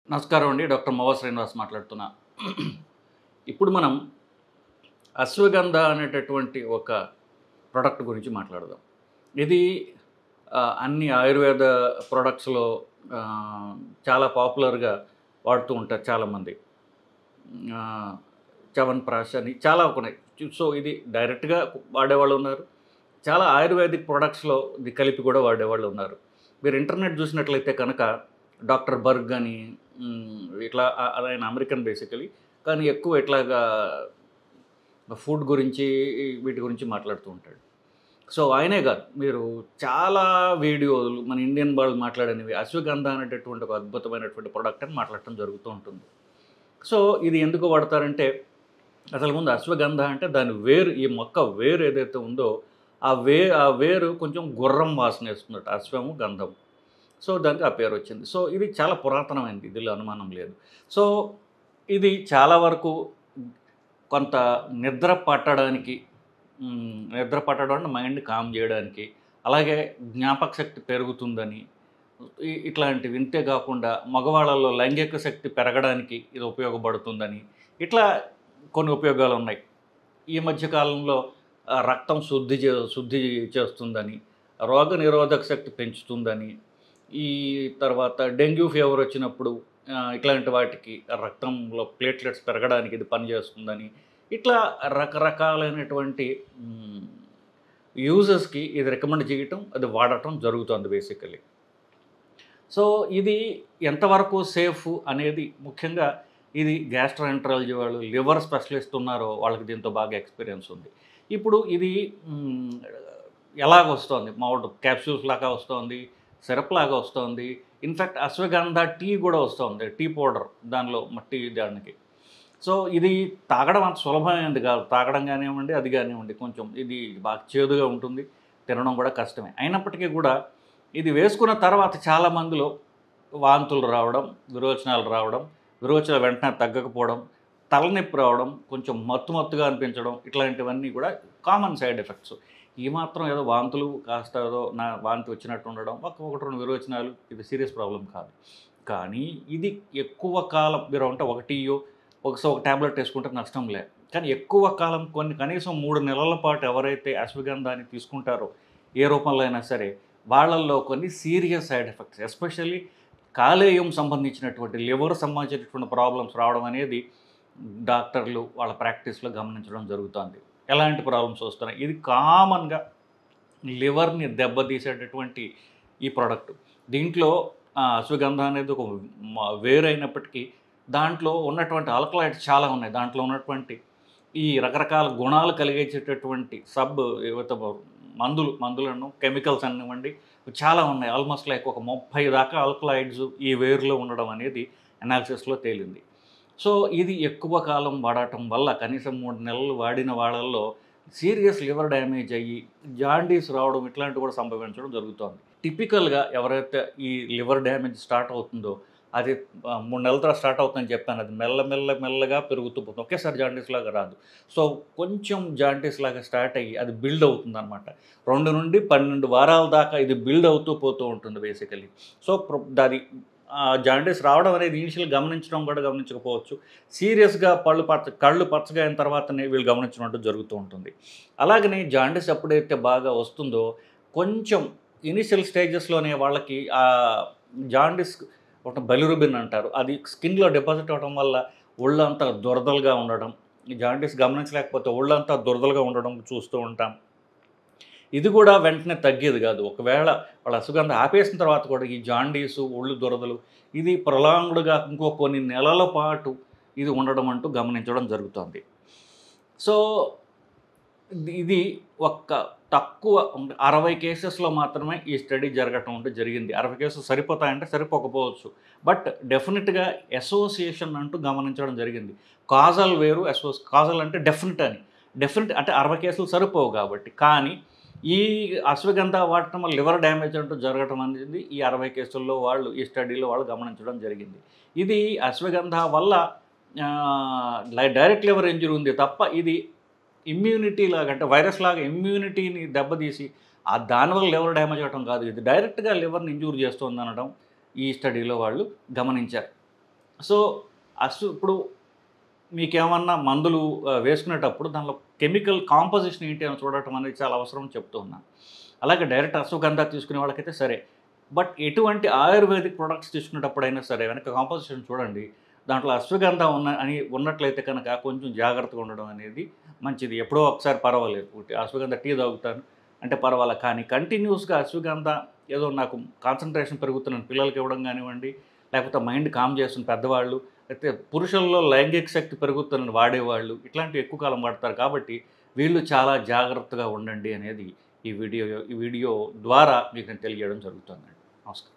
నమస్కారం అండి డాక్టర్ మవ శ్రీనివాస్ మాట్లాడుతున్నా ఇప్పుడు మనం అశ్వగంధ అనేటటువంటి ఒక ప్రోడక్ట్ గురించి మాట్లాడదాం ఇది ఆ, అన్ని ఆయుర్వేద ప్రోడక్ట్స్లో ఆ, చాలా పాపులర్గా వాడుతూ ఉంటారు చాలామంది ఆ, చవన్ ప్రాష్ అని చాలా ఉన్నాయి సో ఇది డైరెక్ట్గా వాడేవాళ్ళు ఉన్నారు చాలా ఆయుర్వేదిక్ ప్రొడక్ట్స్లో ఇది కలిపి కూడా వాడేవాళ్ళు ఉన్నారు మీరు ఇంటర్నెట్ చూసినట్లయితే కనుక డాక్టర్ బర్గ్ అని మ్, ఇట్లా ఆ- ఆయన అమెరికన్ బేసికలీ కానీ ఎక్కువ ఇట్లాగా ఫుడ్ గురించి వీటి గురించి మాట్లాడుతూ ఉంటాడు సో ఆయనే కాదు మీరు చాలా వీడియోలు మన ఇండియన్ వాళ్ళు మాట్లాడనివి అశ్వగంధ అనేటటువంటి ఒక అద్భుతమైనటువంటి ప్రోడక్ట్ అని మాట్లాడటం జరుగుతూ ఉంటుంది సో ఇది ఎందుకు వాడతారంటే అసలు ముందు అశ్వగంధ అంటే దాని వేరు ఈ మొక్క వేరు ఏదైతే ఉందో ఆ వే ఆ వేరు కొంచెం గుర్రం వాసన వేస్తున్నట్టు అశ్వము గంధం సో దానికి ఆ పేరు వచ్చింది సో ఇది చాలా పురాతనమైనది ఇదిలో అనుమానం లేదు సో ఇది చాలా వరకు కొంత నిద్ర పట్టడానికి మ్, నిద్ర పట్టడం అంటే మైండ్ కామ్ చేయడానికి అలాగే జ్ఞాపక శక్తి పెరుగుతుందని ఇ- ఇట్లాంటివి ఇంతే కాకుండా మగవాళ్ళలో లైంగిక శక్తి పెరగడానికి ఇది ఉపయోగపడుతుందని ఇట్లా కొన్ని ఉపయోగాలు ఉన్నాయి ఈ మధ్య కాలంలో ఆ, రక్తం శుద్ధి చే శుద్ధి చేస్తుందని రోగ నిరోధక శక్తి పెంచుతుందని ఈ తర్వాత డెంగ్యూ ఫీవర్ వచ్చినప్పుడు ఆ, ఇట్లాంటి వాటికి రక్తంలో ప్లేట్లెట్స్ పెరగడానికి ఇది పనిచేస్తుందని ఇట్లా రకరకాలైనటువంటి యూజర్స్కి ఇది రికమెండ్ చేయటం అది వాడటం జరుగుతుంది బేసికలీ సో ఇది ఎంతవరకు సేఫ్ అనేది ముఖ్యంగా ఇది గ్యాస్ట్రోఎంట్రాలజీ వాళ్ళు లివర్ స్పెషలిస్ట్ ఉన్నారో వాళ్ళకి దీంతో బాగా ఎక్స్పీరియన్స్ ఉంది ఇప్పుడు ఇది మ్, ఎలాగ వస్తుంది మామూలు క్యాప్సూల్స్ లాగా వస్తుంది సిరప్ లాగా వస్తుంది ఇన్ఫ్యాక్ట్ అశ్వగంధ టీ కూడా వస్తుంది టీ పౌడర్ దానిలో మట్టి దానికి సో ఇది తాగడం అంత సులభమైనది కాదు తాగడం కానివ్వండి అది కానివ్వండి కొంచెం ఇది బాగా చేదుగా ఉంటుంది తినడం కూడా కష్టమే అయినప్పటికీ కూడా ఇది వేసుకున్న తర్వాత చాలా మందిలో వాంతులు రావడం విరోచనాలు రావడం విరోచనాలు వెంటనే తగ్గకపోవడం తలనొప్పి రావడం కొంచెం మత్తు మత్తుగా అనిపించడం ఇట్లాంటివన్నీ కూడా కామన్ సైడ్ ఎఫెక్ట్స్ ఈ మాత్రం ఏదో వాంతులు కాస్త ఏదో నా వాంతి వచ్చినట్టు ఉండడం ఒక ఒకటి రెండు విరోచనాలు ఇది సీరియస్ ప్రాబ్లం కాదు కానీ ఇది ఎక్కువ కాలం మీరు అంటే ఒకటియో ఒకసారి ఒక ట్యాబ్లెట్ వేసుకుంటే నష్టం లే కానీ ఎక్కువ కాలం కొన్ని కనీసం మూడు నెలల పాటు ఎవరైతే అశ్వగంధాన్ని తీసుకుంటారో ఏ రూపంలో అయినా సరే వాళ్ళల్లో కొన్ని సీరియస్ సైడ్ ఎఫెక్ట్స్ ఎస్పెషల్లీ కాలేయం సంబంధించినటువంటి లివర్ సంబంధించినటువంటి ప్రాబ్లమ్స్ రావడం అనేది డాక్టర్లు వాళ్ళ ప్రాక్టీస్లో గమనించడం జరుగుతుంది ఎలాంటి ప్రాబ్లమ్స్ వస్తున్నాయి ఇది కామన్గా లివర్ని దెబ్బతీసేటటువంటి ఈ ప్రోడక్ట్ దీంట్లో ఆ, అశ్వగంధ అనేది ఒక మ- వేరైనప్పటికీ దాంట్లో ఉన్నటువంటి ఆల్కలాయిడ్స్ చాలా ఉన్నాయి దాంట్లో ఉన్నటువంటి ఈ రకరకాల గుణాలు కలిగించేటటువంటి సబ్ ఏవైతే మందులు మందులను కెమికల్స్ అనివ్వండి చాలా ఉన్నాయి ఆల్మోస్ట్ లైక్ ఒక ముప్పై దాకా ఆల్కలాయిడ్స్ ఈ వేరులో ఉండడం అనేది అనాలిసిస్లో తేలింది సో ఇది ఎక్కువ కాలం వాడటం వల్ల కనీసం మూడు నెలలు వాడిన వాళ్ళల్లో సీరియస్ లివర్ డ్యామేజ్ అయ్యి జాండీస్ రావడం ఇట్లాంటివి కూడా సంభవించడం జరుగుతోంది టిపికల్గా ఎవరైతే ఈ లివర్ డ్యామేజ్ స్టార్ట్ అవుతుందో అది ఆ, మూడు నెలల తర్వాత స్టార్ట్ అవుతుందని చెప్పాను అది మెల్ల మెల్ల మెల్లగా పెరుగుతూ పోతుంది ఒకేసారి జాండీస్ లాగా రాదు సో కొంచెం జాండీస్ లాగా స్టార్ట్ అయ్యి అది బిల్డ్ అవుతుంది అనమాట రెండు నుండి పన్నెండు వారాల దాకా ఇది బిల్డ్ అవుతూ పోతూ ఉంటుంది బేసికలీ సో ప్రొ- దాని ఆ, జాండీస్ రావడం అనేది ఇనిషియల్ గమనించడం కూడా గమనించకపోవచ్చు సీరియస్గా పళ్ళు పచ్చ కళ్ళు పచ్చగా అయిన తర్వాతనే వీళ్ళు గమనించడం జరుగుతూ ఉంటుంది అలాగనే జాండీస్ ఎప్పుడైతే బాగా వస్తుందో కొంచెం ఇనిషియల్ స్టేజెస్లోనే వాళ్ళకి ఆ జాండీస్ ఒక బలిరుబిన్ అంటారు అది స్కిన్లో డిపాజిట్ అవ్వడం వల్ల ఒళ్ళంతా దురదలుగా ఉండడం ఈ జాండీస్ గమనించలేకపోతే ఒళ్ళంతా దురదలుగా ఉండడం చూస్తూ ఉంటాం ఇది కూడా వెంటనే తగ్గేది కాదు ఒకవేళ వాళ్ళ అసుగంధ ఆపేసిన తర్వాత కూడా ఈ జాండీసు ఒళ్ళు దురదలు ఇది ప్రొలాంగ్డ్గా ఇంకో కొన్ని నెలల పాటు ఇది ఉండడం అంటూ గమనించడం జరుగుతుంది సో ఇది- ఇది ఒక్క తక్కువ అరవై కేసెస్లో మాత్రమే ఈ స్టడీ జరగటం అంటే జరిగింది అరవై కేసులు సరిపోతాయంటే సరిపోకపోవచ్చు బట్ డెఫినెట్గా అసోసియేషన్ అంటూ గమనించడం జరిగింది కాజల్ వేరు అసోస్ కాజల్ అంటే డెఫినెట్ అని డెఫినెట్ అంటే అరవై కేసులు సరిపోవు కాబట్టి కానీ ఈ అశ్వగంధ వాడటం వల్ల లివర్ డ్యామేజ్ అంటూ జరగటం అనేది ఈ అరవై కేసుల్లో వాళ్ళు ఈ స్టడీలో వాళ్ళు గమనించడం జరిగింది ఇది అశ్వగంధ వల్ల ఆ, లై- డైరెక్ట్ లివర్ ఇంజరీ ఉంది తప్ప ఇది ఇమ్యూనిటీ లాగా అంటే వైరస్ లాగా ఇమ్యూనిటీని దెబ్బతీసి ఆ దానివల్ల లివర్ డ్యామేజ్ అవ్వడం కాదు ఇది డైరెక్ట్గా లివర్ని ఇంజూర్ చేస్తుంది అనడం ఈ స్టడీలో వాళ్ళు గమనించారు సో అసు ఇప్పుడు మీకేమన్నా మందులు ఆ, వేసుకునేటప్పుడు దానిలో కెమికల్ కాంపోజిషన్ ఏంటి అని చూడటం అనేది చాలా అవసరం అని చెప్తూ ఉన్నాను అలాగే డైరెక్ట్ అశ్వగంధ తీసుకునే వాళ్ళకైతే సరే బట్ ఎటువంటి ఆయుర్వేదిక్ ప్రొడక్ట్స్ తీసుకునేటప్పుడైనా సరే వెనక కాంపోజిషన్ చూడండి దాంట్లో అశ్వగంధ ఉన్న అని ఉన్నట్లయితే కనుక కొంచెం జాగ్రత్తగా ఉండడం అనేది మంచిది ఎప్పుడో ఒకసారి పర్వాలేదు ఉట్టి అశ్వగంధ టీ తాగుతాను అంటే పర్వాలేదు కానీ కంటిన్యూస్గా అశ్వగంధ ఏదో నాకు కాన్సన్ట్రేషన్ పెరుగుతున్నాను పిల్లలకి ఇవ్వడం కానివ్వండి లేకపోతే మైండ్ కామ్ చేస్తున్న పెద్దవాళ్ళు అయితే పురుషుల్లో లైంగిక శక్తి పెరుగుతుందని వాడేవాళ్ళు ఇట్లాంటివి ఎక్కువ కాలం వాడతారు కాబట్టి వీళ్ళు చాలా జాగ్రత్తగా ఉండండి అనేది ఈ వీడియో ఈ వీడియో ద్వారా మీకు నేను తెలియజేయడం జరుగుతుందండి నమస్కారం